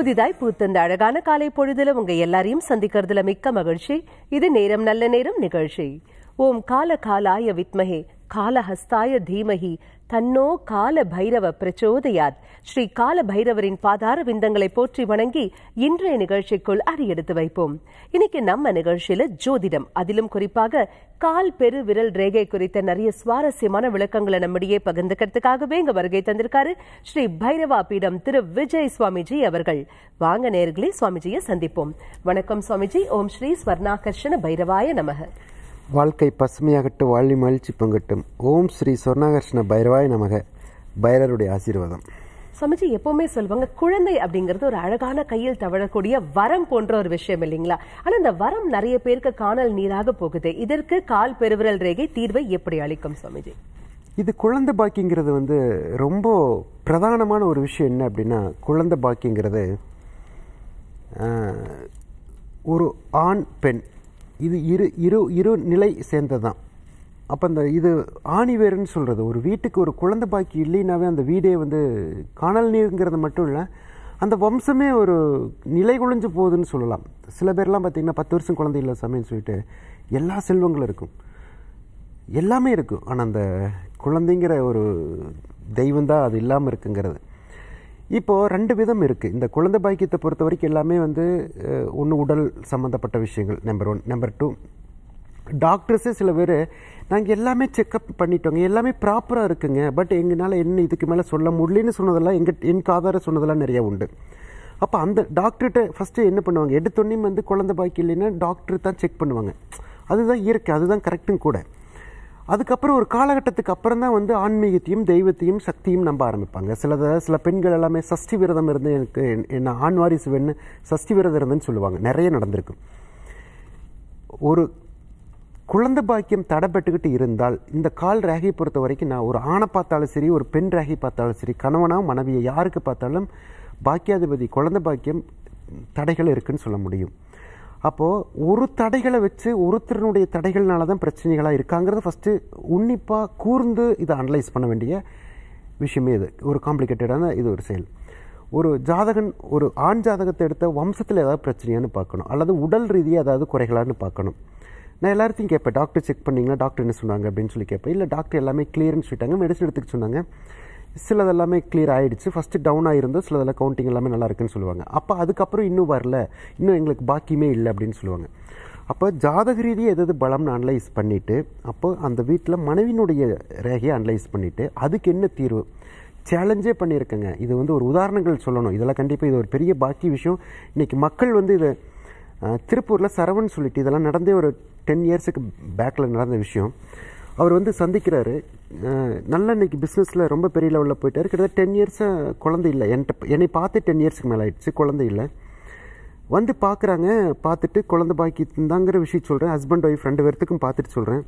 புதிதாய் பூத்த அழகான காலை பொழுதுல உங்க எல்லாரையும் சந்திக்கிறதுல மிக்க மகிழ்ச்சி இது நேரம் நல்ல நேரம் நிகழ்ச்சி ஓம் கால காலாய வித்மஹே காலஹஸ்தாய தீமஹி தன்னோ கால பைரவ பிரச்சோதயாத் ஸ்ரீ கால பைரவரின் பாதார விந்தங்களை போற்றி வணங்கி இன்றைய நிகழ்ச்சிக்குள் அடியெடுத்து வைப்போம் இன்னைக்கு நம்ம நிகழ்ச்சியில ஜோதிடம் அதிலும் குறிப்பாக கால் பெரு விரல் ரேகை குறித்த நிறைய சுவாரஸ்யமான விளக்கங்களை நம்மிடையே பகிர்ந்துக்கிறதுக்காகவே இங்க வருகை தந்திருக்காரு ஸ்ரீ பைரவா பீடம் திரு விஜய் சுவாமிஜி அவர்கள் வாங்க நேர்களே சுவாமிஜியை சந்திப்போம் வணக்கம் சுவாமிஜி ஓம் ஸ்ரீ ஸ்வர்ணாகர்ஷண பைரவாய நமக வாழ்க்கை பசுமையாகட்டும் வாழ்வி மகிழ்ச்சி பங்கட்டும் ஓம் ஸ்ரீ சொர்ணாகர்ஷ்ண பைரவாய் நமக பைரருடைய ஆசீர்வாதம் சுவாமிஜி எப்பவுமே சொல்லுவாங்க குழந்தை அப்படிங்கிறது ஒரு அழகான கையில் தவழக்கூடிய வரம் போன்ற ஒரு விஷயம் இல்லைங்களா ஆனா இந்த வரம் நிறைய பேருக்கு காணல் நீராக போகுது இதற்கு கால் பெருவிரல் ரேகை தீர்வை எப்படி அளிக்கும் சுவாமிஜி இது குழந்தை பாக்கிங்கிறது வந்து ரொம்ப பிரதானமான ஒரு விஷயம் என்ன அப்படின்னா குழந்தை பாக்கிங்கிறது ஆஹ், ஒரு ஆண் பெண் இது இரு இரு இரு நிலை சேர்ந்தது தான் அப்போ அந்த இது ஆணி வேறுன்னு சொல்கிறது ஒரு வீட்டுக்கு ஒரு குழந்தை பாக்கி இல்லைனாவே அந்த வீடே வந்து காணல் நீருங்கிறது மட்டும் இல்லை அந்த வம்சமே ஒரு நிலை குலைஞ்சு போகுதுன்னு சொல்லலாம் சில பேர்லாம் பார்த்தீங்கன்னா பத்து வருஷம் குழந்தை இல்லை சாமின்னு சொல்லிட்டு எல்லா செல்வங்களும் இருக்கும் எல்லாமே இருக்கும் ஆனால் அந்த குழந்தைங்கிற ஒரு தெய்வம் தான் அது இல்லாமல் இருக்குங்கிறது இப்போது ரெண்டு விதம் இருக்குது இந்த குழந்தை பாக்கியத்தை பொறுத்த வரைக்கும் எல்லாமே வந்து ஒன்று உடல் சம்மந்தப்பட்ட விஷயங்கள் நம்பர் ஒன் நம்பர் டூ டாக்டர்ஸே சில பேர் நாங்கள் எல்லாமே செக்கப் பண்ணிட்டோங்க எல்லாமே ப்ராப்பராக இருக்குங்க பட் எங்களால் என்ன இதுக்கு மேலே சொல்ல முடியலன்னு சொன்னதெல்லாம் எங்கள் என் காதார சொன்னதெல்லாம் நிறைய உண்டு அப்போ அந்த டாக்டர்கிட்ட ஃபஸ்ட்டு என்ன பண்ணுவாங்க எடுத்தோன்னையும் வந்து குழந்தை பாக்கி இல்லைன்னா டாக்டர் தான் செக் பண்ணுவாங்க அதுதான் இயற்கை அதுதான் கரெக்டும் கூட அதுக்கப்புறம் ஒரு காலகட்டத்துக்கு அப்புறம் தான் வந்து ஆன்மீகத்தையும் தெய்வத்தையும் சக்தியும் நம்ப ஆரம்பிப்பாங்க சிலத சில பெண்கள் எல்லாமே சஷ்டி விரதம் இருந்து எனக்கு என்- என்ன ஆண் வாரிசு வேணும்னு சஷ்டி விரதம் இருந்துன்னு சொல்லுவாங்க நிறைய நடந்திருக்கு ஒரு குழந்தை பாக்கியம் தடைப்பட்டுக்கிட்டு இருந்தால் இந்த கால் ரேகை பொறுத்த வரைக்கும் நான் ஒரு ஆணை பார்த்தாலும் சரி ஒரு பெண் ரேகை பார்த்தாலும் சரி கணவனா மனைவியை யாருக்கு பார்த்தாலும் பாக்கியாதிபதி குழந்தை பாக்கியம் தடைகள் இருக்குன்னு சொல்ல முடியும் அப்போது ஒரு தடைகளை வச்சு ஒருத்தருடைய தடைகள்னால தான் பிரச்சனைகளாக இருக்காங்கிறத ஃபஸ்ட்டு உன்னிப்பாக கூர்ந்து இதை அனலைஸ் பண்ண வேண்டிய விஷயமே இது ஒரு காம்ப்ளிகேட்டடான இது ஒரு செயல் ஒரு ஜாதகன் ஒரு ஆண் ஜாதகத்தை எடுத்த வம்சத்தில் ஏதாவது பிரச்சனையான்னு பார்க்கணும் அல்லது உடல் ரீதியாக ஏதாவது குறைகளான்னு பார்க்கணும் நான் எல்லாத்தையும் கேட்பேன் டாக்டர் செக் பண்ணீங்களா டாக்டர் என்ன சொன்னாங்க அப்படின்னு சொல்லி கேட்பேன் இல்லை டாக்டர் எல்லாமே கிளியர்னு சொல்லிட்டாங்க மெடிசன் எடுத்துக்க சொன்னாங்க சிலது எல்லாமே கிளியர் ஆயிடுச்சு ஃபஸ்ட்டு டவுன் ஆயிருந்தோம் சிலதெல்லாம் கவுண்டிங் எல்லாமே நல்லா இருக்குன்னு சொல்லுவாங்க அப்போ அதுக்கப்புறம் இன்னும் வரல இன்னும் எங்களுக்கு பாக்கியமே இல்லை அப்படின்னு சொல்லுவாங்க அப்போ ஜாதக ரீதியாக எது எது பலம்னு அனலைஸ் பண்ணிவிட்டு அப்போ அந்த வீட்டில் மனைவியினுடைய ரேகையை அனலைஸ் பண்ணிவிட்டு அதுக்கு என்ன தீர்வு சேலஞ்சே பண்ணியிருக்கேங்க இது வந்து ஒரு உதாரணங்கள் சொல்லணும் இதெல்லாம் கண்டிப்பாக இது ஒரு பெரிய பாக்கி விஷயம் இன்றைக்கி மக்கள் வந்து இதை அஹ், திருப்பூரில் சரவன் சொல்லிட்டு இதெல்லாம் நடந்தே ஒரு டென் இயர்ஸுக்கு பேக்கில் நடந்த விஷயம் அவர் வந்து சந்திக்கிறாரு அஹ், நல்ல இன்னைக்கு பிஸ்னஸில் ரொம்ப பெரிய லெவலில் போயிட்டாரு கிட்டத்தட்ட டென் இயர்ஸாக குழந்தை இல்லை என்கிட்ட என்னை பார்த்து டென் இயர்ஸ்க்கு மேலே ஆயிடுச்சு குழந்தை இல்லை வந்து பார்க்குறாங்க பார்த்துட்டு குழந்தை பாக்கி தாங்கிற விஷயம் சொல்கிறேன் ஹஸ்பண்ட் ஒய்ஃப் ரெண்டு பேர்த்துக்கும் பார்த்துட்டு சொல்கிறேன்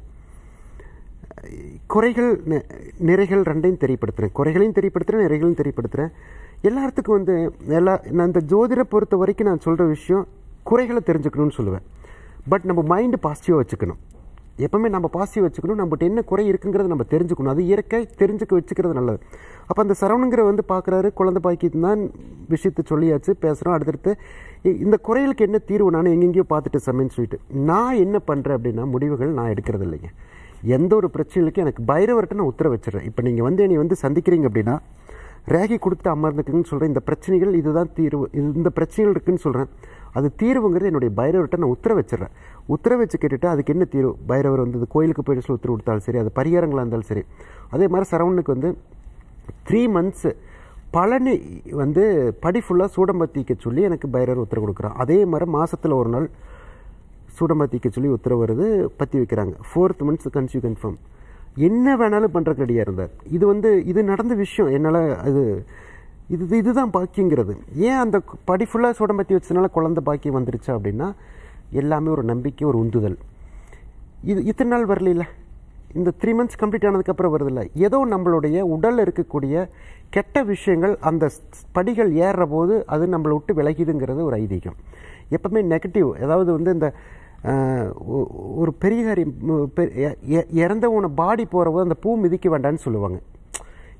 குறைகள் நி- நிறைகள் ரெண்டையும் தெரியப்படுத்துகிறேன் குறைகளையும் தெரியப்படுத்துகிறேன் நிறைகளையும் தெரியப்படுத்துகிறேன் எல்லாத்துக்கும் வந்து எல்லா நான் இந்த ஜோதிட பொறுத்த வரைக்கும் நான் சொல்கிற விஷயம் குறைகளை தெரிஞ்சுக்கணும்னு சொல்லுவேன் பட் நம்ம மைண்டு பாசிட்டிவாக வச்சுக்கணும் எப்பவுமே நம்ம பாசிட்டிவ் வச்சுக்கணும் நம்மகிட்ட என்ன குறை இருக்குங்கிறத நம்ம தெரிஞ்சுக்கணும் அது இயற்கை தெரிஞ்சுக்க வச்சுக்கிறது நல்லது அப்போ அந்த சரவணுங்கிற வந்து பார்க்குறாரு குழந்தை பாக்கி தான் விஷயத்தை சொல்லியாச்சு பேசுகிறோம் அடுத்தடுத்து இ- இந்த குறைகளுக்கு என்ன தீர்வு நான் எங்கெங்கேயோ பார்த்துட்டு சமைன்னு சொல்லிட்டு நான் என்ன பண்ணுறேன் அப்படின்னா முடிவுகள் நான் எடுக்கிறது இல்லைங்க எந்த ஒரு பிரச்சனைக்கும் எனக்கு பைரவர்கிட்ட நான் உத்தரவு வச்சிடுறேன் இப்போ நீங்கள் வந்து என்னை வந்து சந்திக்கிறீங்க அப்படின்னா ரேகை கொடுத்து அமர்ந்துக்குன்னு சொல்கிறேன் இந்த பிரச்சனைகள் இதுதான் தீர்வு இது இந்த பிரச்சனைகள் இருக்குன்னு சொல்கிறேன் அது தீர்வுங்கிறது என்னுடைய பைரவர்கிட்ட நான் உத்தரவு வச்சிடுறேன் உத்தரவு வச்சு கேட்டுட்டு அதுக்கு என்ன தீர்வு பைரவர் வந்து இது கோயிலுக்கு போயிட்டு சொல்லி உத்தரவு கொடுத்தாலும் சரி அது பரிகாரங்களாக இருந்தாலும் சரி அதே மாதிரி சரவணனுக்கு வந்து த்ரீ மந்த்ஸு பழனி வந்து படி ஃபுல்லாக சூடம்பத்திக்க சொல்லி எனக்கு பைரவர் உத்தரவு கொடுக்குறான் அதே மாதிரி மாசத்துல ஒரு நாள் சூடம்பத்திக்க சொல்லி உத்தரவு வருது பற்றி வைக்கிறாங்க ஃபோர்த் மந்த்ஸ் கன்சியூ கன்ஃபார்ம் என்ன வேணாலும் பண்ணுற ரெடியாக இருந்தார் இது வந்து இது நடந்த விஷயம் என்னால் அது இது இதுதான் பாக்கியங்கிறது ஏன் அந்த படி ஃபுல்லாக சூடம்பத்தி வச்சதுனால குழந்தை பாக்கியம் வந்துருச்சு அப்படின்னா எல்லாமே ஒரு நம்பிக்கை ஒரு உந்துதல் இது இத்தனை நாள் வரல இந்த த்ரீ மந்த்ஸ் கம்ப்ளீட் ஆனதுக்கப்புறம் வருதில்ல ஏதோ நம்மளுடைய உடலில் இருக்கக்கூடிய கெட்ட விஷயங்கள் அந்த ஸ்- படிகள் ஏறுற போது அது நம்மளை விட்டு விலகிதுங்கிறது ஒரு ஐதீகம் எப்பவுமே நெகட்டிவ் அதாவது வந்து இந்த ஆஹ், ஒ- ஒரு பெரிய காரியம் ம, பெ- எ- எ- இறந்தவன பாடி போகிற போது அந்த பூ மிதிக்க வேண்டாம்னு சொல்லுவாங்க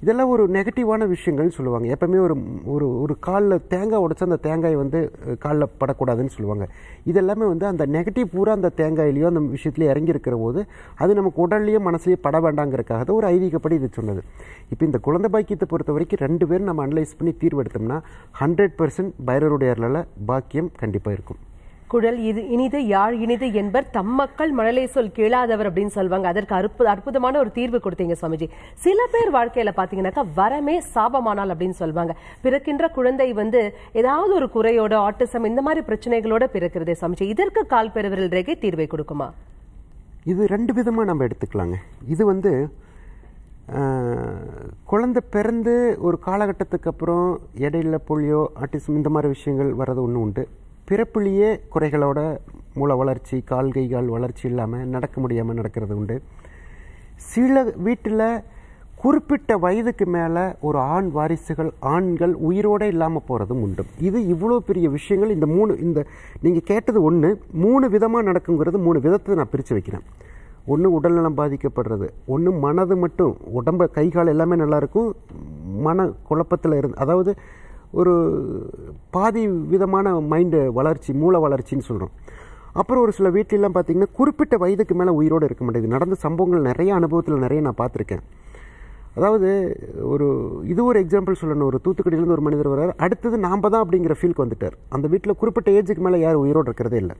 இதெல்லாம் ஒரு நெகட்டிவான விஷயங்கள்னு சொல்லுவாங்க எப்பவுமே ஒரு ஒரு ஒரு காலில் தேங்காய் உடைச்சா அந்த தேங்காய் வந்து காலில் படக்கூடாதுன்னு சொல்லுவாங்க இதெல்லாமே வந்து அந்த நெகட்டிவ் பூரா அந்த தேங்காயிலையோ அந்த விஷயத்துலையோ இறங்கி இருக்கிற போது அது நமக்கு உடல்லையோ மனசுலையோ பட வேண்டாங்கிறதுக்காக தான் ஒரு ஐதீகப்படி இது சொன்னது இப்போ இந்த குழந்தை பாக்கியத்தை பொறுத்த வரைக்கும் ரெண்டு பேரும் நம்ம அனலைஸ் பண்ணி தீர்வு எடுத்தோம்னா ஹண்ட்ரட் பர்சன்ட் பைரருடைய அருளால பாக்கியம் கண்டிப்பாக இருக்கும் குழல் இது இனிது யாழ் இனிது என்பர் தம் மக்கள் மழலை சொல் கேளாதவர் அப்படின்னு சொல்லுவாங்க அதற்கு அற்புத அற்புதமான ஒரு தீர்வு கொடுத்தீங்க சுவாமிஜி சில பேர் வாழ்க்கையில பாத்தீங்கன்னாக்கா வரமே சாபமானால் அப்படின்னு சொல்லுவாங்க பிறக்கின்ற குழந்தை வந்து ஏதாவது ஒரு குறையோட ஆட்டிசம் இந்த மாதிரி பிரச்சனைகளோட பிறக்கிறதே சுவாமிஜி இதற்கு கால் பெருவிரல் ரேகை தீர்வை கொடுக்குமா இது ரெண்டு விதமாக நம்ம எடுத்துக்கலாங்க இது வந்து ஆஹ், குழந்தை பிறந்து ஒரு காலகட்டத்துக்கு அப்புறம் இடையில போலியோ ஆட்டிசம் இந்த மாதிரி விஷயங்கள் வர்றது ஒன்று உண்டு பிறப்புலேயே குறைகளோட மூளை வளர்ச்சி கால் கை கால் வளர்ச்சி இல்லாமல் நடக்க முடியாமல் நடக்கிறது உண்டு சில வீட்டில் குறிப்பிட்ட வயதுக்கு மேலே ஒரு ஆண் வாரிசுகள் ஆண்கள் உயிரோடு இல்லாமல் போகிறதும் உண்டு இது இவ்வளோ பெரிய விஷயங்கள் இந்த மூணு இந்த நீங்கள் கேட்டது ஒன்று மூணு விதமாக நடக்குங்கிறது மூணு விதத்தை நான் பிரித்து வைக்கிறேன் ஒன்று உடல்நலம் பாதிக்கப்படுறது ஒன்று மனது மட்டும் உடம்ப கை கால் எல்லாமே நல்லா இருக்கும் மன குழப்பத்தில் இருந்து அதாவது ஒரு பாதி விதமான மைண்டு வளர்ச்சி மூளை வளர்ச்சின்னு சொல்கிறோம் அப்புறம் ஒரு சில வீட்டிலலாம் பார்த்தீங்கன்னா குறிப்பிட்ட வயதுக்கு மேலே உயிரோடு இருக்க மாட்டேங்குது நடந்த சம்பவங்கள் நிறைய அனுபவத்தில் நிறைய நான் பார்த்துருக்கேன் அதாவது ஒரு இது ஒரு எக்ஸாம்பிள் சொல்லணும் ஒரு தூத்துக்குடியிலேருந்து ஒரு மனிதர் வர்றார் அடுத்தது நாம் தான் அப்படிங்கிற ஃபீலுக்கு வந்துட்டார் அந்த வீட்டில் குறிப்பிட்ட ஏஜுக்கு மேலே யாரும் உயிரோடு இருக்கிறதே இல்லை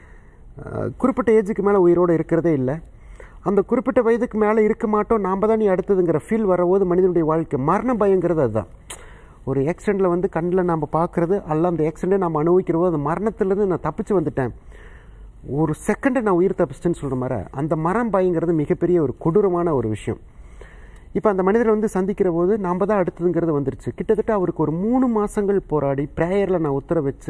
அஹ், குறிப்பிட்ட ஏஜுக்கு மேலே உயிரோடு இருக்கிறதே இல்லை அந்த குறிப்பிட்ட வயதுக்கு மேலே இருக்க மாட்டோம் நாம் தான் நீ அடுத்ததுங்கிற ஃபீல் வரபோது மனிதனுடைய வாழ்க்கை மரண பயங்கிறது அதுதான் ஒரு ஆக்சிடெண்ட்டில் வந்து கண்ணில் நாம் பார்க்குறது அல்ல அந்த ஆக்சிடெண்ட்டை நம்ம அனுபவிக்கிற போது அந்த மரணத்துலேருந்து நான் தப்பிச்சு வந்துட்டேன் ஒரு செகண்டு நான் உயிர் தப்பிச்சிட்டேன்னு சொல்கிற மாதிரி அந்த மரம் பயங்கிறது மிகப்பெரிய ஒரு கொடூரமான ஒரு விஷயம் இப்போ அந்த மனிதரை வந்து சந்திக்கிற போது நாம் தான் அடுத்ததுங்கிறது வந்துருச்சு கிட்டத்தட்ட அவருக்கு ஒரு மூணு மாதங்கள் போராடி ப்ரேயரில் நான் உத்தர வச்சு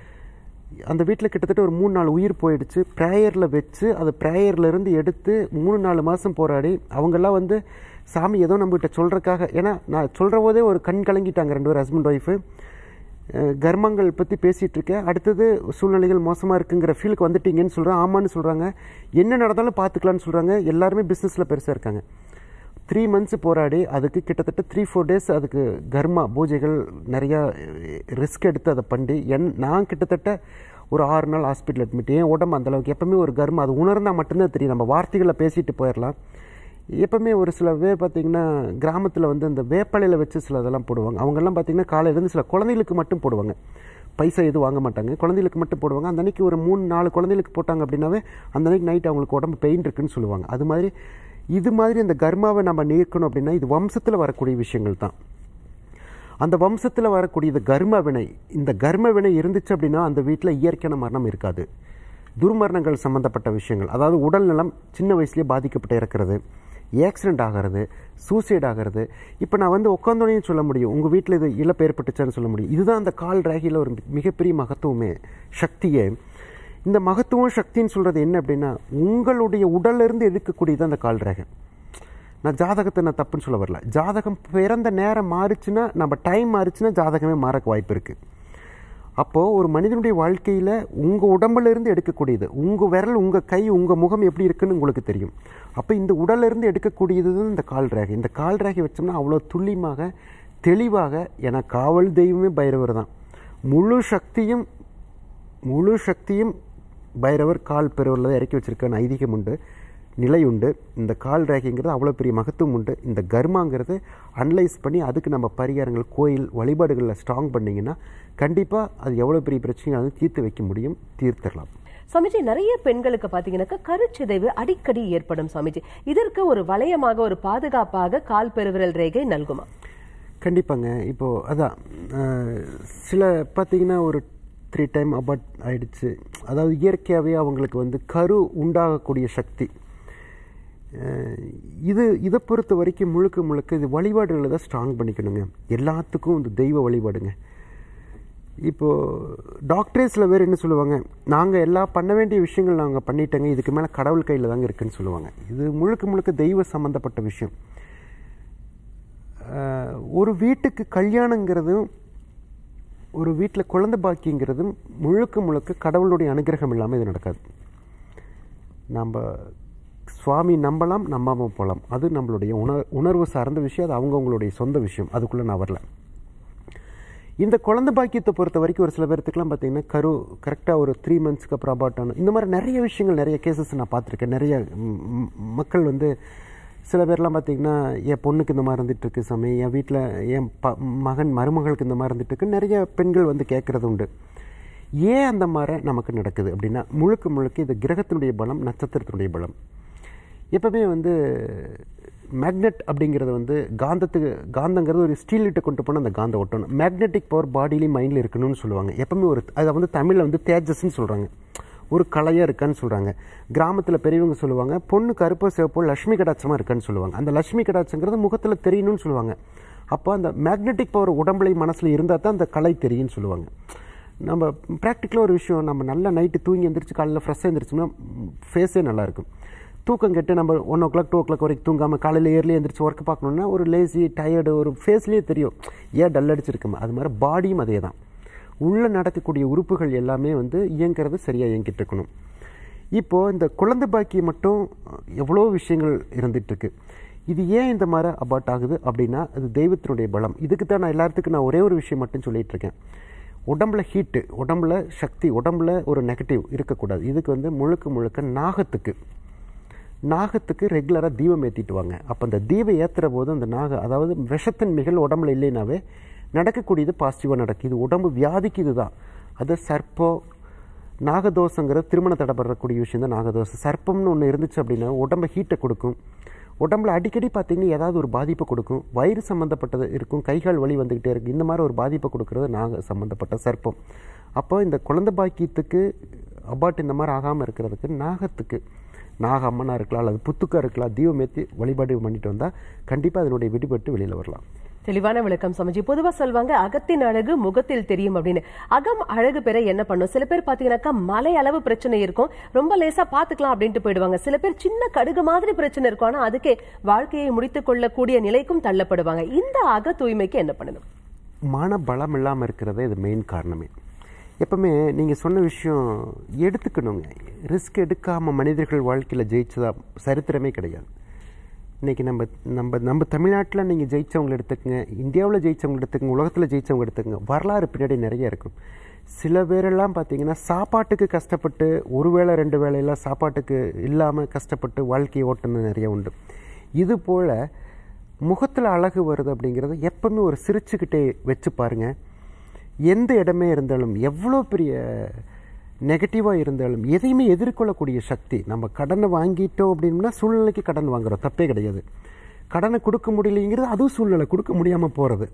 அந்த வீட்டில் கிட்டத்தட்ட ஒரு மூணு நாள் உயிர் போயிடுச்சு ப்ரேயரில் வச்சு அது ப்ரேயர்ல இருந்து எடுத்து மூணு நாலு மாதம் போராடி அவங்கெல்லாம் வந்து சாமி ஏதோ நம்மகிட்ட சொல்கிறக்காக ஏன்னா நான் சொல்கிற போதே ஒரு கண் கலங்கிட்டாங்க ரெண்டு பேரும் ஹஸ்பண்ட் ஒய்ஃபு கர்மங்கள் பற்றி பேசிகிட்டு இருக்கேன் அடுத்தது சூழ்நிலைகள் மோசமாக இருக்குங்கிற ஃபீலுக்கு வந்துட்டீங்கன்னு சொல்கிறேன் ஆமான்னு சொல்கிறாங்க என்ன நடந்தாலும் பார்த்துக்கலான்னு சொல்கிறாங்க எல்லாருமே பிஸ்னஸில் பெருசாக இருக்காங்க த்ரீ மந்த்ஸ் போராடி அதுக்கு கிட்டத்தட்ட த்ரீ ஃபோர் டேஸ் அதுக்கு கர்மா பூஜைகள் நிறையா ரிஸ்க் எடுத்து அதை பண்ணி என் நான் கிட்டத்தட்ட ஒரு ஆறு நாள் ஹாஸ்பிட்டல் அட்மிட் ஏன் உடம்பு அந்த அளவுக்கு எப்பவுமே ஒரு கர்மா அது உணர்ந்தா மட்டும்தான் தெரியும் நம்ம வார்த்தைகளை பேசிட்டு போயிடலாம் எப்பவுமே ஒரு சில பேர் பார்த்தீங்கன்னா கிராமத்தில் வந்து இந்த வேப்பலையில் வச்சு சில இதெல்லாம் போடுவாங்க அவங்கெல்லாம் பார்த்தீங்கன்னா காலையிலேருந்து சில குழந்தைகளுக்கு மட்டும் போடுவாங்க பைசா எதுவும் வாங்க மாட்டாங்க குழந்தைகளுக்கு மட்டும் போடுவாங்க அந்த அன்னைக்கு ஒரு மூணு நாலு குழந்தைகளுக்கு போட்டாங்க அப்படின்னாவே அந்த அன்னைக்கு நைட் அவங்களுக்கு உடம்பு பெயின் இருக்குன்னு சொல்லுவாங்க அது மாதிரி இது மாதிரி அந்த கர்மாவை நம்ம நீக்கணும் அப்படின்னா இது வம்சத்தில் வரக்கூடிய விஷயங்கள் தான் அந்த வம்சத்தில் வரக்கூடிய இந்த கர்ம வினை இந்த கர்ம வினை இருந்துச்சு அப்படின்னா அந்த வீட்டில் இயற்கையான மரணம் இருக்காது துர்மரணங்கள் சம்பந்தப்பட்ட விஷயங்கள் அதாவது உடல் நலம் சின்ன வயசுலேயே பாதிக்கப்பட்டு இறக்கிறது ஆக்சிடென்ட் ஆகிறது சூசைட் ஆகிறது இப்போ நான் வந்து உட்காந்தோடனே சொல்ல முடியும் உங்கள் வீட்டில் இது இழப்பு ஏற்பட்டுச்சான்னு சொல்ல முடியும் இதுதான் அந்த கால் ரேகையில் ஒரு மிகப்பெரிய மகத்துவமே சக்தியே இந்த மகத்துவம் சக்தின்னு சொல்கிறது என்ன அப்படின்னா உங்களுடைய உடல்ல இருந்து எடுக்கக்கூடியது அந்த கால் ரேகை நான் ஜாதகத்தை நான் தப்புன்னு சொல்ல வரல ஜாதகம் பிறந்த நேரம் மாறுச்சுன்னா நம்ம டைம் மாறுச்சுன்னா ஜாதகமே மாறக்க வாய்ப்பு இருக்குது அப்போது ஒரு மனிதனுடைய வாழ்க்கையில் உங்கள் உடம்புல இருந்து எடுக்கக்கூடியது உங்கள் விரல் உங்கள் கை உங்கள் முகம் எப்படி இருக்குன்னு உங்களுக்கு தெரியும் அப்போ இந்த உடல்ல இருந்து எடுக்கக்கூடியது தான் இந்த கால் ரேகை இந்த கால் ரேகை வச்சோம்னா அவ்வளோ துல்லியமாக தெளிவாக என காவல் தெய்வமே பைரவர் தான் முழு சக்தியும் முழு சக்தியும் பைரவர் கால் பெருவரில் தான் இறக்கி வச்சிருக்கான ஐதீகம் உண்டு நிலை உண்டு இந்த கால் ரேகைங்கிறது அவ்வளோ பெரிய மகத்துவம் உண்டு இந்த கர்மாங்கிறது அனலைஸ் பண்ணி அதுக்கு நம்ம பரிகாரங்கள் கோயில் வழிபாடுகளில் ஸ்ட்ராங் பண்ணிங்கன்னா கண்டிப்பாக அது எவ்வளோ பெரிய பிரச்சனைகளை வந்து தீர்த்து வைக்க முடியும் தீர்த்திடலாம் சுவாமிஜி நிறைய பெண்களுக்கு பாத்தீங்கன்னாக்கா கருச்சிதைவு அடிக்கடி ஏற்படும் சுவாமிஜி இதற்கு ஒரு வளையமாக ஒரு பாதுகாப்பாக கால் பெருவிரல் ரேகை நல்குமா கண்டிப்பாங்க இப்போது அதான் அஹ், சில பார்த்தீங்கன்னா ஒரு த்ரீ டைம் அபார்ட் ஆயிடுச்சு அதாவது இயற்கையாகவே அவங்களுக்கு வந்து கரு உண்டாகக்கூடிய சக்தி அஹ், இது இதை பொறுத்த வரைக்கும் முழுக்க முழுக்க இது வழிபாடுகளை தான் ஸ்ட்ராங் பண்ணிக்கணுங்க எல்லாத்துக்கும் இந்த தெய்வ வழிபாடுங்க இப்போது டாக்டரே சில பேர் என்ன சொல்லுவாங்க நாங்கள் எல்லா பண்ண வேண்டிய விஷயங்கள் நாங்கள் பண்ணிட்டோங்க இதுக்கு மேலே கடவுள் கையில் தாங்க இருக்குன்னு சொல்லுவாங்க இது முழுக்க முழுக்க தெய்வ சம்மந்தப்பட்ட விஷயம் அஹ், ஒரு வீட்டுக்கு கல்யாணங்கிறதும் ஒரு வீட்டில் குழந்தை பாக்கியங்கிறதும் முழுக்க முழுக்க கடவுளுடைய அனுகிரகம் இல்லாமல் இது நடக்காது நம்ம சுவாமி நம்பலாம் நம்பாமல் போகலாம் அது நம்மளுடைய உணர் உணர்வு சார்ந்த விஷயம் அது அவங்கவுங்களுடைய சொந்த விஷயம் அதுக்குள்ளே நான் வரல இந்த குழந்தை பாக்கியத்தை பொறுத்த வரைக்கும் ஒரு சில பேர்த்துக்குலாம் பார்த்தீங்கன்னா கரு கரெக்டாக ஒரு த்ரீ மந்த்ஸ்க்கு அப்புறம் அபார்ட் ஆகணும் இந்த மாதிரி நிறைய விஷயங்கள் நிறைய கேசஸ் நான் பார்த்துருக்கேன் நிறைய ம், ம், மக்கள் வந்து சில பேர்லாம் பார்த்தீங்கன்னா என் பொண்ணுக்கு இந்த மாதிரி இருந்துட்டு இருக்கு சாமி என் வீட்டில் என் ப மகன் மருமகளுக்கு இந்த மாதிரி இருந்துட்டு இருக்கு நிறைய பெண்கள் வந்து கேட்குறது உண்டு ஏன் அந்த மாதிரி நமக்கு நடக்குது அப்படின்னா முழுக்க முழுக்க இது கிரகத்தினுடைய பலம் நட்சத்திரத்தினுடைய பலம் எப்பவுமே வந்து மேக்னெட் அப்படிங்கிறது வந்து காந்தத்துக்கு காந்தங்கிறது ஒரு ஸ்டீல்கிட்ட கொண்டு போனால் அந்த காந்தம் ஒட்டணும் மேக்னெட்டிக் பவர் பாடியிலையும் மைண்டில் இருக்கணும்னு சொல்லுவாங்க எப்பவுமே ஒரு அதை வந்து தமிழில் வந்து தேஜஸ்ன்னு சொல்கிறாங்க ஒரு கலையாக இருக்கான்னு சொல்கிறாங்க கிராமத்தில் பெரியவங்க சொல்லுவாங்க பொண்ணு கருப்போ சிவப்போ லட்சுமி கடாட்சமாக இருக்கான்னு சொல்லுவாங்க அந்த லட்சுமி கடாட்சங்கிறது முகத்தில் தெரியணும்னு சொல்லுவாங்க அப்போ அந்த மேக்னெட்டிக் பவர் உடம்புலையும் மனசில் இருந்தால் தான் அந்த கலை தெரியும்னு சொல்லுவாங்க நம்ம ப்ராக்டிக்கலாக ஒரு விஷயம் நம்ம நல்லா நைட்டு தூங்கி எந்திரிச்சு காலையில் ஃப்ரெஷ்ஷாக எந்திரிச்சோம்னா ஃபேஸே நல்லாயிருக்கும் தூக்கம் கெட்டு நம்ம one o'clock two o'clock வரைக்கும் தூங்காமல் காலையில் ஏர்லி எந்திரிச்சு ஒர்க் பார்க்கணுன்னா ஒரு லேசி டயர்டு ஒரு ஃபேஸ்லேயே தெரியும் ஏன் டல் அடிச்சிருக்குமா அது மாதிரி பாடியும் அதே தான் உள்ளே நடக்கக்கூடிய உறுப்புகள் எல்லாமே வந்து இயங்கிறது சரியாக இயங்கிட்டு இருக்கணும் இப்போது இந்த குழந்தை பாக்கி மட்டும் எவ்வளோ விஷயங்கள் இருந்துகிட்ருக்கு இது ஏன் இந்த மாதிரி அபார்ட் ஆகுது அப்படின்னா அது தெய்வத்தினுடைய பலம் இதுக்கு தான் நான் எல்லாத்துக்கும் நான் ஒரே ஒரு விஷயம் மட்டும் சொல்லிட்டு இருக்கேன் உடம்புல ஹீட்டு உடம்புல சக்தி உடம்புல ஒரு நெகட்டிவ் இருக்கக்கூடாது இதுக்கு வந்து முழுக்க முழுக்க நாகத்துக்கு நாகத்துக்கு ரெகுலராக தீபம் ஏற்றிட்டு வாங்க அப்போ அந்த தீபம் ஏற்றுற போது அந்த நாக அதாவது விஷத்தின் மிகல் உடம்புல இல்லைனாவே நடக்கக்கூடியது பாசிட்டிவாக நடக்கும் இது உடம்பு வியாதிக்கு இதுதான் அது சர்ப்பம் நாகதோஷங்கிறது திருமண தடைபடக்கூடிய விஷயம் தான் நாகதோஷம் சர்ப்பம்னு ஒன்று இருந்துச்சு அப்படின்னா உடம்பு ஹீட்டை கொடுக்கும் உடம்புல அடிக்கடி பார்த்தீங்கன்னா ஏதாவது ஒரு பாதிப்பை கொடுக்கும் வயிறு சம்மந்தப்பட்டது இருக்கும் கைகால் வலி வந்துக்கிட்டே இருக்கும் இந்த மாதிரி ஒரு பாதிப்பை கொடுக்கறது நாக சம்மந்தப்பட்ட சர்ப்பம் அப்போ இந்த குழந்தை பாக்கியத்துக்கு அபாட் இந்த மாதிரி ஆகாமல் இருக்கிறதுக்கு நாகத்துக்கு நாக அம்மனாக இருக்கலாம் அல்லது புத்துக்கா இருக்கலாம் தீபம் ஏற்றி வழிபாடு பண்ணிட்டு வந்தால் கண்டிப்பாக அதனுடைய விடுபட்டு வெளியில் வரலாம் தெளிவான விளக்கம் சமஜி பொதுவா சொல்வாங்க அகத்தின் அழகு முகத்தில் தெரியும் அப்படின்னு அகம் அழகு பெற என்ன பண்ணும் சில பேர் பாத்தீங்கன்னாக்கா மலை அளவு பிரச்சனை இருக்கும் ரொம்ப லேசா பாத்துக்கலாம் அப்படின்ட்டு போயிடுவாங்க சில பேர் சின்ன கடுகு மாதிரி பிரச்சனை இருக்கும் ஆனா அதுக்கே வாழ்க்கையை முடித்துக் கொள்ளக்கூடிய நிலைக்கும் தள்ளப்படுவாங்க இந்த அக தூய்மைக்கு என்ன பண்ணணும் மன பலம் இல்லாமல் இருக்கிறதே இது மெயின் காரணமே எப்பவுமே நீங்கள் சொன்ன விஷயம் எடுத்துக்கணுங்க ரிஸ்க் எடுக்காமல் மனிதர்கள் வாழ்க்கையில் ஜெயிச்சதா சரித்திரமே கிடையாது இன்றைக்கி நம்ம நம்ம நம்ம தமிழ்நாட்டில் நீங்கள் ஜெயிச்சவங்களை எடுத்துக்கங்க இந்தியாவில் ஜெயிச்சவங்க எடுத்துக்கங்க உலகத்தில் ஜெயிச்சவங்க எடுத்துக்கங்க வரலாறு பின்னாடி நிறைய இருக்கும் சில பேரெல்லாம் பார்த்தீங்கன்னா சாப்பாட்டுக்கு கஷ்டப்பட்டு ஒரு வேளை ரெண்டு வேளையெல்லாம் சாப்பாட்டுக்கு இல்லாமல் கஷ்டப்பட்டு வாழ்க்கையை ஓட்டுன்னு நிறைய உண்டு இது போல் முகத்தில் அழகு வருது அப்படிங்கிறத எப்பவுமே ஒரு சிரிச்சுக்கிட்டே வச்சு பாருங்கள் எந்த இடமே இருந்தாலும் எவ்வளோ பெரிய நெகட்டிவாக இருந்தாலும் எதையுமே எதிர்கொள்ளக்கூடிய சக்தி நம்ம கடனை வாங்கிட்டோம் அப்படின்னா சூழ்நிலைக்கு கடன் வாங்குறோம் தப்பே கிடையாது கடனை கொடுக்க முடியலைங்கிறது அதுவும் சூழ்நிலை கொடுக்க முடியாமல் போகிறது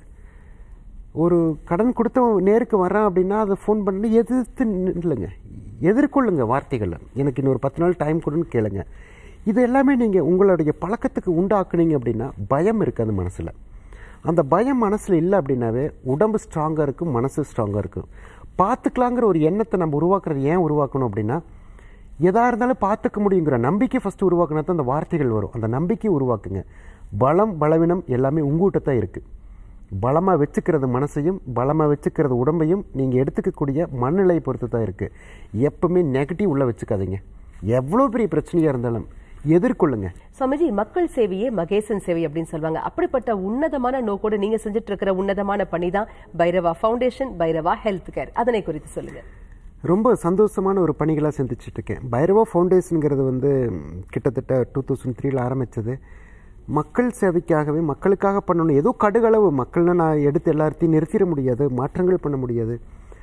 ஒரு கடன் கொடுத்தவன் நேருக்கு வரான் அப்படின்னா அதை ஃபோன் பண்ணி எதிர்த்து இல்லைங்க எதிர்கொள்ளுங்க வார்த்தைகளை எனக்கு இன்னொரு பத்து நாள் டைம் கொடுன்னு கேளுங்க இது எல்லாமே நீங்கள் உங்களுடைய பழக்கத்துக்கு உண்டாக்குனீங்க அப்படின்னா பயம் இருக்காது மனசில் அந்த பயம் மனசில் இல்லை அப்படின்னாவே உடம்பு ஸ்ட்ராங்காக இருக்கும் மனசு ஸ்ட்ராங்காக இருக்கும் பார்த்துக்கலாங்கிற ஒரு எண்ணத்தை நம்ம உருவாக்குறது ஏன் உருவாக்கணும் அப்படின்னா எதாக இருந்தாலும் பார்த்துக்க முடியுங்கிற நம்பிக்கை ஃபஸ்ட்டு உருவாக்குனா தான் அந்த வார்த்தைகள் வரும் அந்த நம்பிக்கையை உருவாக்குங்க பலம் பலவீனம் எல்லாமே உங்ககிட்ட தான் இருக்குது பலமாக வச்சுக்கிறது மனசையும் பலமாக வச்சுக்கிறது உடம்பையும் நீங்கள் எடுத்துக்கக்கூடிய மனநிலையை பொறுத்து தான் இருக்குது எப்பவுமே நெகட்டிவ் உள்ள வச்சுக்காதீங்க எவ்வளோ பெரிய பிரச்சனையாக இருந்தாலும் எதிர்கொள்ளுங்க சுவாமிஜி மக்கள் சேவையே மகேசன் சேவை அப்படின்னு சொல்லுவாங்க அப்படிப்பட்ட உன்னதமான நோக்கோடு நீங்க செஞ்சுட்டு இருக்கிற உன்னதமான பணி தான் Bhairava foundation Bhairava health care அதனை குறித்து சொல்லுங்க ரொம்ப சந்தோஷமான ஒரு பணிகளாக செஞ்சுட்டு இருக்கேன் பைரவா ஃபவுண்டேஷனுங்கிறது வந்து ம், கிட்டத்தட்ட டூ தௌசண்ட் த்ரீல ஆரம்பித்தது மக்கள் சேவைக்காகவே மக்களுக்காக பண்ணணும் ஏதோ கடுகளவு மக்கள்னா நான் எடுத்து எல்லாத்தையும் நிறுத்திட முடியாது மாற்றங்கள் பண்ண முடியாது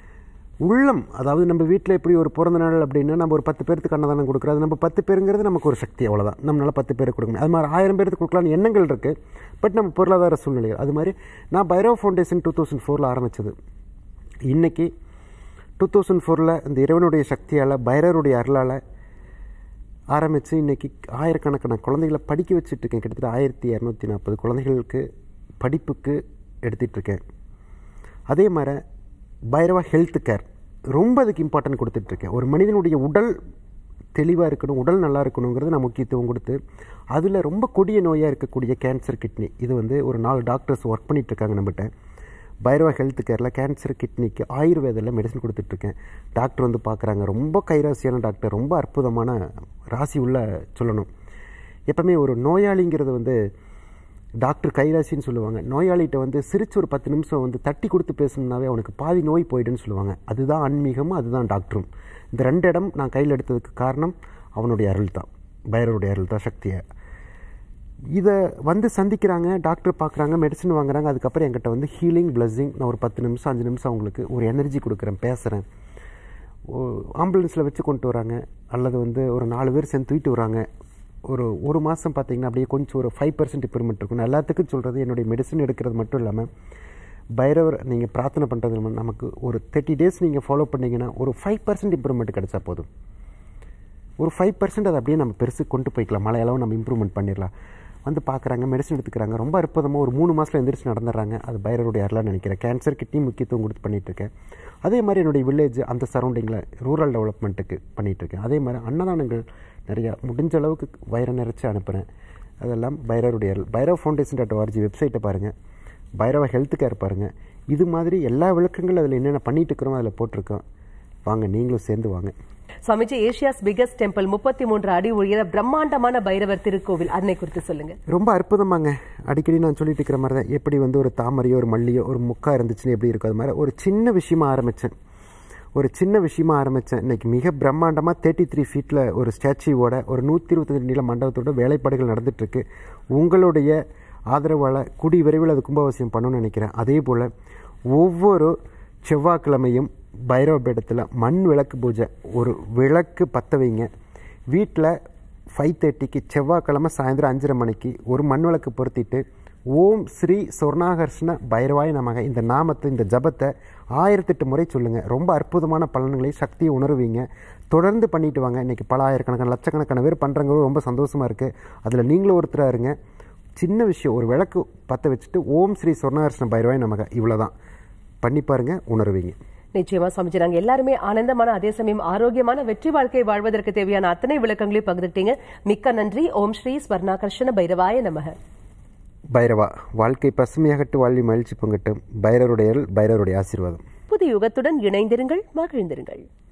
உள்ளம் அதாவது நம்ம வீட்டில் எப்படி ஒரு பிறந்த நாள் அப்படின்னா நம்ம ஒரு பத்து பேருக்கு அன்னதானம் கொடுக்குறோம் அது நம்ம பத்து பேருங்கிறது நமக்கு ஒரு சக்தி அவ்வளோதான் நம்மளால பத்து பேருக்கு கொடுக்க முடியும் அது மாதிரி ஆயிரம் பேருக்கு கொடுக்கலாம்னு எண்ணங்கள் இருக்குது பட் நம்ம பொருளாதார சூழ்நிலை அது மாதிரி நான் பைரவ் ஃபவுண்டேஷன் டூ தௌசண்ட் ஃபோரில் ஆரம்பித்தது இன்றைக்கி டூ தௌசண்ட் ஃபோரில் இந்த இறைவனுடைய சக்தியால் பைரவருடைய அருளால் ஆரம்பித்து இன்றைக்கி ஆயிரக்கணக்கான குழந்தைகளை படிக்க வச்சுட்டு இருக்கேன் கிட்டத்தட்ட ஆயிரத்தி இரநூத்தி நாற்பது குழந்தைகளுக்கு படிப்புக்கு எடுத்துகிட்டு இருக்கேன் அதே மாதிரி பைரவா ஹெல்த் கேர் ரொம்ப அதுக்கு இம்பார்ட்டன்ட் கொடுத்துட்ருக்கேன் ஒரு மனிதனுடைய உடல் தெளிவாக இருக்கணும் உடல் நல்லா இருக்கணுங்கிறது நான் முக்கியத்துவம் கொடுத்து அதில் ரொம்ப கொடிய நோயாக இருக்கக்கூடிய கேன்சர் கிட்னி இது வந்து ஒரு நாலு டாக்டர்ஸ் ஒர்க் பண்ணிட்டு இருக்காங்க நம்மகிட்ட பைரவா ஹெல்த் கேரில் கேன்சர் கிட்னிக்கு ஆயுர்வேதில் மெடிசன் கொடுத்துட்ருக்கேன் டாக்டர் வந்து பார்க்குறாங்க ரொம்ப கைராசியான டாக்டர் ரொம்ப அற்புதமான ராசி உள்ள சொல்லணும் எப்பவுமே ஒரு நோயாளிங்கிறது வந்து டாக்டர் கைராசின்னு சொல்லுவாங்க நோயாளிகிட்ட வந்து சிரிச்சு ஒரு பத்து நிமிஷம் வந்து தட்டி கொடுத்து பேசணுன்னாவே அவனுக்கு பாதி நோய் போயிடுன்னு சொல்லுவாங்க அதுதான் ஆன்மீகமும் அதுதான் டாக்டரும் இந்த ரெண்டு இடம் நான் கையில் எடுத்ததுக்கு காரணம் அவனுடைய அருள் தான் பைரவருடைய அருள் தான் சக்தியை இதை வந்து சந்திக்கிறாங்க டாக்டர் பார்க்குறாங்க மெடிசன் வாங்குறாங்க அதுக்கப்புறம் என்கிட்ட வந்து ஹீலிங் பிளஸ்ஸிங் நான் ஒரு பத்து நிமிஷம் அஞ்சு நிமிஷம் அவங்களுக்கு ஒரு எனர்ஜி கொடுக்குறேன் பேசுகிறேன் ஆம்புலன்ஸில் வச்சு கொண்டு வராங்க அல்லது வந்து ஒரு நாலு பேர் சேர்ந்து தூக்கிட்டு வராங்க ஒரு ஒரு மாதம் பார்த்தீங்கன்னா அப்படியே கொஞ்சம் ஒரு ஃபைவ் பர்சன்ட் இம்ப்ரூவ்மெண்ட் இருக்கும் நான் எல்லாத்துக்கும் சொல்கிறது என்னுடைய மெடிசன் எடுக்கிறது மட்டும் இல்லாமல் பைரவர் நீங்கள் பிரார்த்தனை பண்ணுறது நமக்கு ஒரு தேர்ட்டி டேஸ் நீங்கள் ஃபாலோ பண்ணீங்கன்னா ஒரு ஃபைவ் பர்சன்ட் இம்ப்ரூவ்மெண்ட் கிடைச்சா போதும் ஒரு ஃபைவ் பர்சன்ட் அதை அப்படியே நம்ம பெருசு கொண்டு போய்க்கலாம் மலையளவு நம்ம இம்ப்ரூவ்மெண்ட் பண்ணிடலாம் வந்து பார்க்குறாங்க மெடிசன் எடுத்துக்கிறாங்க ரொம்ப அற்புதமாக ஒரு மூணு மாதத்தில் எந்திரிச்சு நடந்துடுறாங்க அது பைரருடைய அருளாக நினைக்கிறேன் கேன்சர் கிட்னி முக்கியத்துவம் கொடுத்து பண்ணிட்டு இருக்கேன் அதே மாதிரி என்னுடைய வில்லேஜ் அந்த சரௌண்டிங்கில் ரூரல் டெவலப்மெண்ட்டுக்கு பண்ணிட்டு இருக்கேன் அதே மாதிரி அன்னதானங்கள் நிறையா முடிஞ்ச அளவுக்கு வயிறை நிறைச்சி அனுப்புகிறேன் அதெல்லாம் பைரவருடைய அருள் பைரவ் ஃபவுண்டேஷன் டாட் ஆர்ஜி வெப்சைட்டை பாருங்கள் பைரவ ஹெல்த் கேர் பாருங்கள் இது மாதிரி எல்லா விளக்கங்களும் அதில் என்னென்ன பண்ணிட்டு இருக்கிறோமோ அதில் போட்டிருக்கோம் வாங்க நீங்களும் சேர்ந்து வாங்க சுவாமிஜி ஏஷியாஸ் பிகஸ்ட் டெம்பிள் முப்பத்தி மூன்று அடி உயர பிரம்மாண்டமான பைரவர் திருக்கோவில் அதனை குறித்து சொல்லுங்க ரொம்ப அற்புதமாங்க அடிக்கடி நான் சொல்லிட்டு இருக்கிற மாதிரி தான் எப்படி வந்து ஒரு தாமரையோ ஒரு மல்லியோ ஒரு முக்கா இருந்துச்சுன்னு எப்படி இருக்கும் அது மாதிரி ஒரு சின்ன விஷயமா ஆரம்பித்தேன் ஒரு சின்ன விஷயமா ஆரம்பித்தேன் இன்னைக்கு மிக பிரம்மாண்டமாக தேர்ட்டி த்ரீ ஃபீட்டில் ஒரு ஸ்டாச்சுவோட ஒரு நூற்றி இருபத்தஞ்சு நீள மண்டபத்தோட வேலைப்பாடுகள் நடந்துட்டுருக்கு உங்களுடைய ஆதரவால் கூடி விரைவில் அது கும்பாபிஷேகம் பண்ணணும்னு நினைக்கிறேன் அதே போல் ஒவ்வொரு செவ்வாய்க்கிழமையும் பைரவ பீடத்தில் மண் விளக்கு பூஜை ஒரு விளக்கு பற்ற வைங்க வீட்டில் ஃபைவ் தேர்ட்டிக்கு செவ்வாய்க்கிழமை சாயந்தரம் அஞ்சரை மணிக்கு ஒரு மண் விளக்கு பொருத்திட்டு ஓம் ஸ்ரீ சொர்ணாகர்ஷ்ண பைரவாய் நமக இந்த நாமத்தை இந்த ஜபத்தை ஆயிரத்தெட்டு முறை சொல்லுங்கள் ரொம்ப அற்புதமான பலன்களை சக்தியை உணர்வீங்க தொடர்ந்து பண்ணிட்டு வாங்க இன்றைக்கி பல ஆயிரக்கணக்கான லட்சக்கணக்கான பேர் பண்ணுறவங்க ரொம்ப சந்தோஷமாக இருக்குது அதில் நீங்களும் ஒருத்தராக இருங்க சின்ன விஷயம் ஒரு விளக்கு பற்ற வச்சுட்டு ஓம் ஸ்ரீ சொர்ணாகர்ஷ்ண பைரவாய் நமக இவ்வளோதான் பண்ணி பாருங்க உணர்வீங்க நிச்சயமா சுவாமிஜி நாங்க எல்லாருமே ஆனந்தமான அதே சமயம் ஆரோக்கியமான வெற்றி வாழ்க்கை வாழ்வதற்கு தேவையான அத்தனை விளக்கங்களையும் பகிர்ந்துட்டீங்க மிக்க நன்றி ஓம் ஸ்ரீ ஸ்வர்ணாகர்ஷண பைரவாய நமக பைரவா வாழ்க்கை பசுமையாகட்டு வாழ்வி மகிழ்ச்சி பங்கட்டும் பைரவருடைய அருள், பைரவருடைய ஆசீர்வாதம் புது யுகத்துடன் இணைந்திருங்கள் மகிழ்ந்திருங்கள்